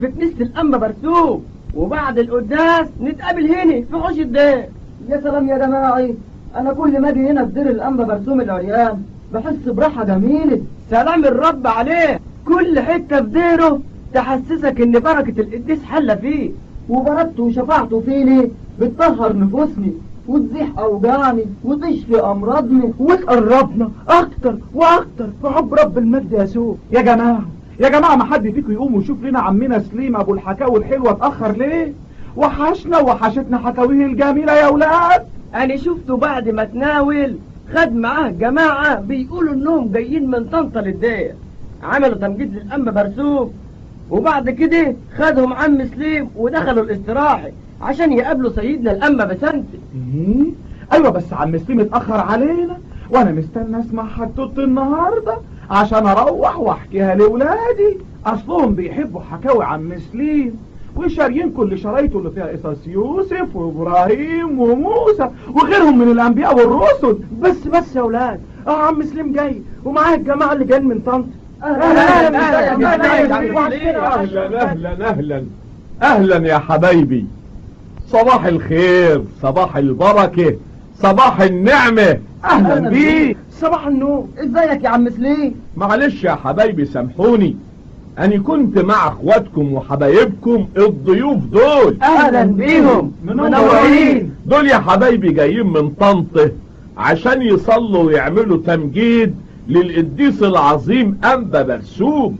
في كنيسة الأنبا برسوم وبعد القداس نتقابل هنا في حوش الدير يا سلام يا جماعي انا كل ما اجي هنا في دير الانبا برسوم العريان بحس براحة جميلة سلام الرب عليه كل حتة في ديره تحسسك ان بركة القديس حلة فيه وبركته وشفاعته فيني بتطهر نفوسني وتزيح اوجاعني وتشفي امراضني وتقربنا اكتر واكتر في حب رب المجد يسوع يا جماعة يا جماعة ما حد فيكم يقوم ويشوف لنا عمنا سليم ابو الحكاوي الحلوة اتأخر ليه وحشنا وحشتنا حكاويه الجميلة يا ولاد انا شفته بعد ما تناول خد معاه جماعة بيقولوا انهم جايين من طنطا للدير عملوا تمجيد للأنبا برسوم وبعد كده خدهم عم سليم ودخلوا الاستراحة عشان يقابلوا سيدنا الأنبا بسنتي ايه ايوه بس عم سليم اتأخر علينا وانا مستنى اسمع حدوته النهاردة عشان اروح واحكيها لاولادي اصلهم بيحبوا حكاوي عم سليم وشاريين كل شرايطه اللي فيها قصص يوسف وابراهيم وموسى وغيرهم من الانبياء والرسل بس بس يا ولاد اه عم سليم جاي ومعاه الجماعة اللي جايين من طنطا اهلا اهلا اهلا اهلا يا حبايبي صباح الخير صباح البركة صباح النعمة اهلا بيك صباح النور ازيك يا عم سليم معلش يا حبايبي سامحوني أنا كنت مع اخواتكم وحبايبكم الضيوف دول أهلا بيهم منورين دول يا حبايبي جايين من طنطا عشان يصلوا ويعملوا تمجيد للقديس العظيم أنبا برسوم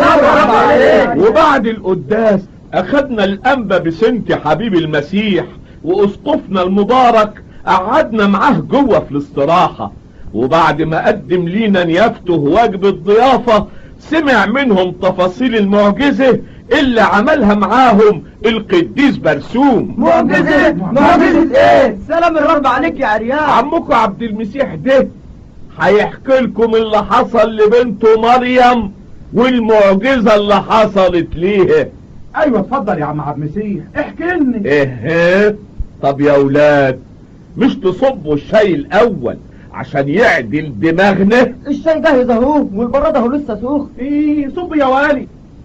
وبعد القداس أخدنا الأنبا بسنت حبيب المسيح وأسقفنا المبارك قعدنا معاه جوه في الاستراحة وبعد ما قدم لينا نيافته واجب الضيافة سمع منهم تفاصيل المعجزة اللي عملها معاهم القديس برسوم معجزة معجزة ايه سلام الرب عليك يا عريان عمكم عبد المسيح ده هيحكي لكم اللي حصل لبنته مريم والمعجزة اللي حصلت ليها ايوه اتفضل يا عم عبد المسيح احكي لنا ايه طب يا ولاد مش تصبوا الشاي الاول عشان يعدل دماغنا الشاي جاهز اهو والبراد اهو لسه سخن ايه صب يا والي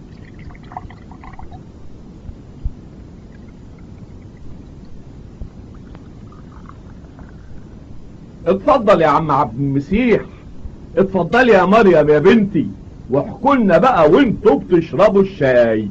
اتفضل يا عم عبد المسيح اتفضل يا مريم يا بنتي واحكوا لنا بقى وانتوا بتشربوا الشاي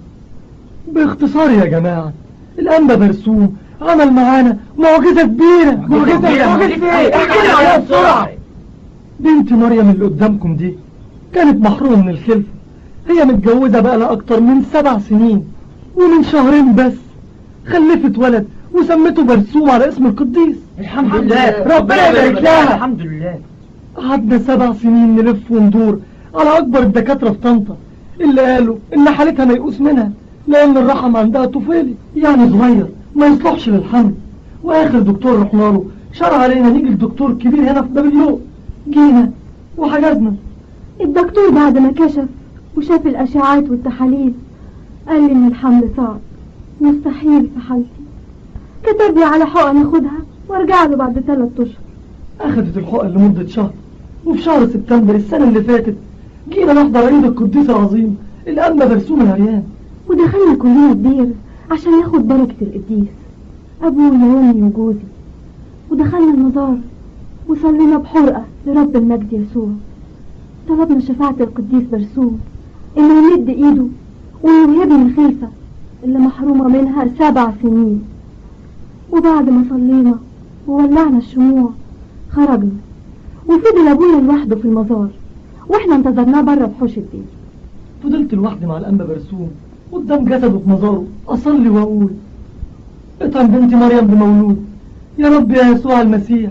باختصار يا جماعة الأنبا برسوم عمل معانا معجزة كبيرة معجزة كبيرة معجزة ايه احكي لنا عليها بسرعة بنت مريم اللي قدامكم دي كانت محرومة من الخلفة هي متجوزة بقى لها أكتر من سبع سنين ومن شهرين بس خلفت ولد وسمته برسوم على اسم القديس الحمد لله ربنا يبارك لها الحمد لله قعدنا سبع سنين نلف وندور على أكبر الدكاترة في طنطا اللي قالوا إن حالتها ميؤوس منها لأن الرحم عندها طفيلي يعني صغير ما يصلحش للحمل وآخر دكتور رحنا له شرع علينا نيجي لدكتور كبير هنا في بابليون جينا وحجزنا الدكتور بعد ما كشف وشاف الأشعاعات والتحاليل قال لي إن الحمل صعب مستحيل في حالتي كتب لي على حقن اخدها وارجع له بعد ثلاث اشهر أخذت الحقن لمدة شهر وفي شهر سبتمبر السنة اللي فاتت جينا نحضر عيد القديس العظيم الأنبا برسوم العريان ودخلنا كلنا الدير عشان ياخد بركة القديس أبويا وأمي وجوزي ودخلنا المزار وصلينا بحرقة لرب المجد يسوع طلبنا شفاعة القديس برسوم إنه يمد إيده ويوهبني الخلفة اللي محرومة منها سبع سنين وبعد ما صلينا وولعنا الشموع خرجنا وفضل أبويا لوحده في المزار واحنا انتظرناه بره في حوش الدير فضلت لوحدي مع الأنبا برسوم قدام جسده في مزاره أصلي وأقول اطعم بنتي مريم بمولود يا رب يا يسوع المسيح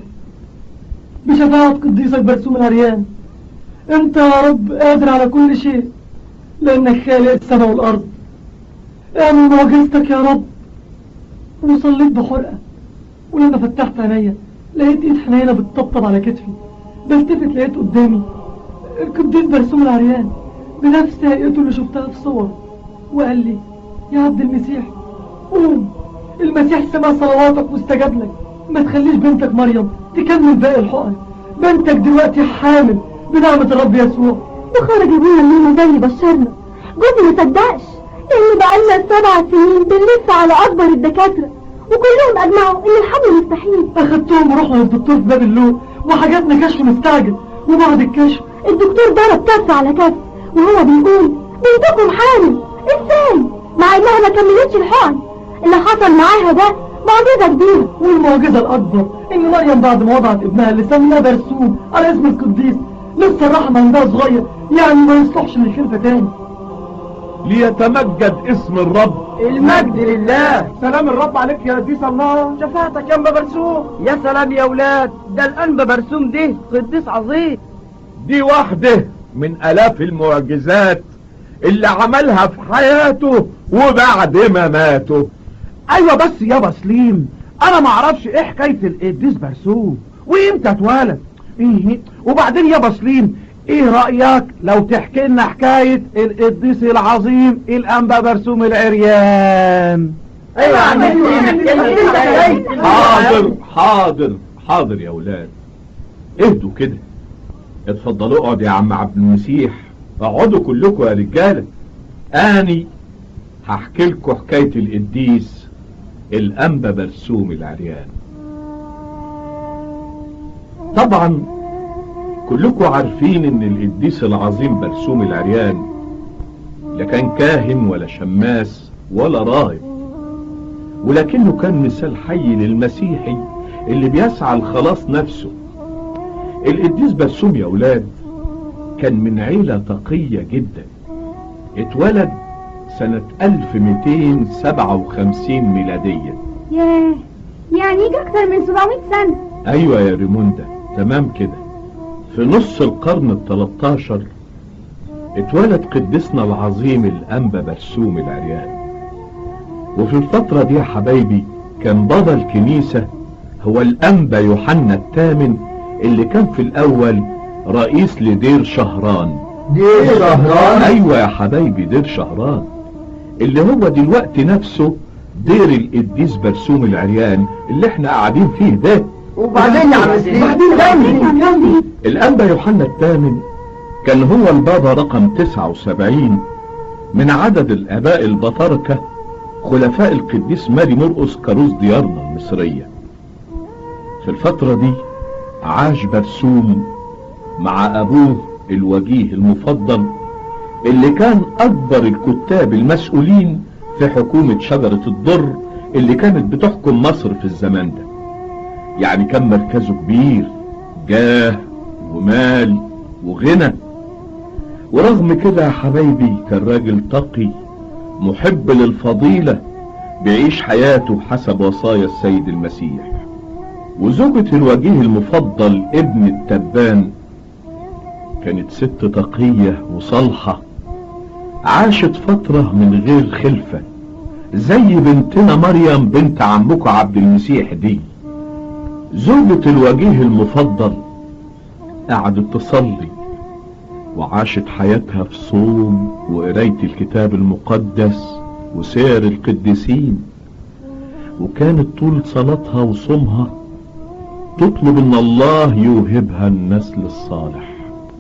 بشفاعة قديسك برسوم العريان انت يا رب قادر على كل شيء لانك خالق السماء والارض اعمل معجزتك يا رب وصليت بحرقة ولما فتحت عينيا لقيت ايد حنينة بتطبطب على كتفي بلتفت لقيت قدامي القديس برسوم العريان بنفس هيئته اللي شفتها في صور وقال لي يا عبد المسيح قوم المسيح سمع صلواتك واستجاب لك ما تخليش بنتك مريم تكمل باقي الحقن بنتك دلوقتي حامل بنعمة الرب يسوع وخرج ابويا منه زي بشرنا جوزي ما صدقش لأن بقالنا سبع سنين بنلف على أكبر الدكاترة وكلهم أجمعوا إن الحمل مستحيل اخدتهم ورحنا للدكتور في باب اللوق وحجزنا كشف مستعجل وبعد الكشف الدكتور ضرب كف على كف وهو بيقول بنتكم حامل ازاي مع انها ما كملتش الحقن اللي حصل معاها ده معجزة كبيرة والمعجزة الأكبر إن مريم بعد ما وضعت ابنها اللي سماه برسوم على اسم القديس لسه الرحم عندها صغير يعني ما يصلحش للخلفة تاني ليتمجد اسم الرب المجد لله سلام الرب عليك يا قديس الله شفاعتك يا انبا برسوم يا سلام يا اولاد ده الانبا برسوم ده قديس عظيم دي واحدة من الاف المعجزات اللي عملها في حياته وبعد ما ماته ايوه بس يابا سليم انا ما اعرفش ايه حكايه القديس برسوم وامتى اتولد ايه وبعدين يابا سليم ايه رايك لو تحكي لنا حكايه القديس العظيم الانبا برسوم العريان ايوه يا عم حاضر حاضر حاضر يا ولاد اهدوا كده اتفضلوا اقعد يا عم عبد المسيح اقعدوا كلكم يا رجاله اني هحكي لكم حكايه القديس الانبا برسوم العريان طبعا كلكم عارفين ان القديس العظيم برسوم العريان لا كان كاهن ولا شماس ولا راهب ولكنه كان مثال حي للمسيحي اللي بيسعى لخلاص نفسه القديس برسوم يا اولاد كان من عيلة تقية جدا اتولد سنة 1257 ميلادية ياه يعني يجي أكتر من 700 سنة ايوه يا ريموندا تمام كده في نص القرن التلتاشر اتولد قديسنا العظيم الانبا برسوم العريان وفي الفترة دي يا حبايبي كان بابا الكنيسة هو الانبا يوحنا الثامن اللي كان في الاول رئيس لدير شهران دي شهران ايوه يا حبايبي دير شهران اللي هو دلوقتي نفسه دير القديس برسوم العريان اللي احنا قاعدين فيه ده وبعدين يا عم سليم الأنبا يوحنا الثامن كان هو البابا رقم 79 من عدد الآباء البطاركة خلفاء القديس ماري مرقس كاروس ديارنا المصرية في الفترة دي عاش برسوم مع أبوه الوجيه المفضل اللي كان أكبر الكتاب المسؤولين في حكومة شجرة الضر اللي كانت بتحكم مصر في الزمان ده يعني كان مركزه كبير جاه ومال وغنى ورغم كده يا حبايبي كان راجل تقي محب للفضيلة بيعيش حياته حسب وصايا السيد المسيح وزوجة الوجيه المفضل ابن التبان كانت ست تقية وصالحة عاشت فترة من غير خلفة زي بنتنا مريم بنت عمكم عبد المسيح دي زوجة الوجيه المفضل قعدت تصلي وعاشت حياتها في صوم وقراية الكتاب المقدس وسير القديسين وكانت طول صلاتها وصومها تطلب ان الله يوهبها النسل الصالح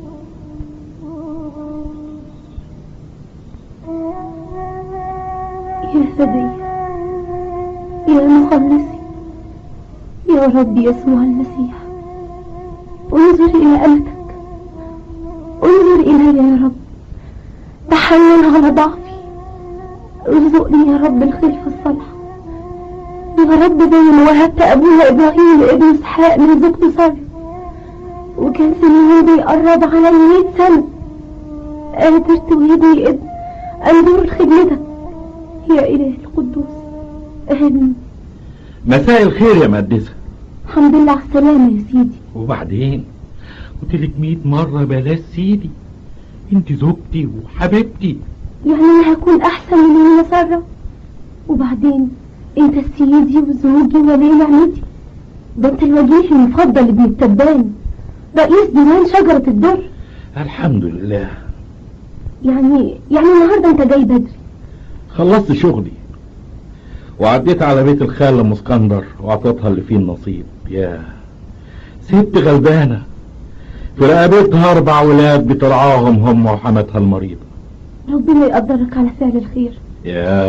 يا فدي يا مخلصي يا رب يسوع المسيح انظر إلى أمتك انظر إلي يا رب تحنن على ضعفي ارزقني يا رب الخلفة الصالحة يا رب زي ما وهبت أبونا إبراهيم لابن إسحاق من زوجته سارة وكان سنين بيقرب على المية سنة قادر توهبني ابن أنظر لخدمتك يا إله القدوس آمين مساء الخير يا مقدسة الحمد لله على السلامة يا سيدي وبعدين قلت لك 100 مرة بلاش سيدي انت زوجتي وحبيبتي يعني أنا هكون أحسن من اللي سارة وبعدين أنت سيدي وزوجي ولي نعمتي ده أنت الوجيه المفضل ابن التبان رئيس ديوان شجرة الدر الحمد لله يعني يعني النهاردة أنت جاي بدري خلصت شغلي وعديت على بيت الخالة ام اسكندر واعطيتها اللي فيه النصيب يا ست غلبانة في رقبتها اربع ولاد بترعاهم هم وحماتها المريضة ربنا يقدرك على فعل الخير يا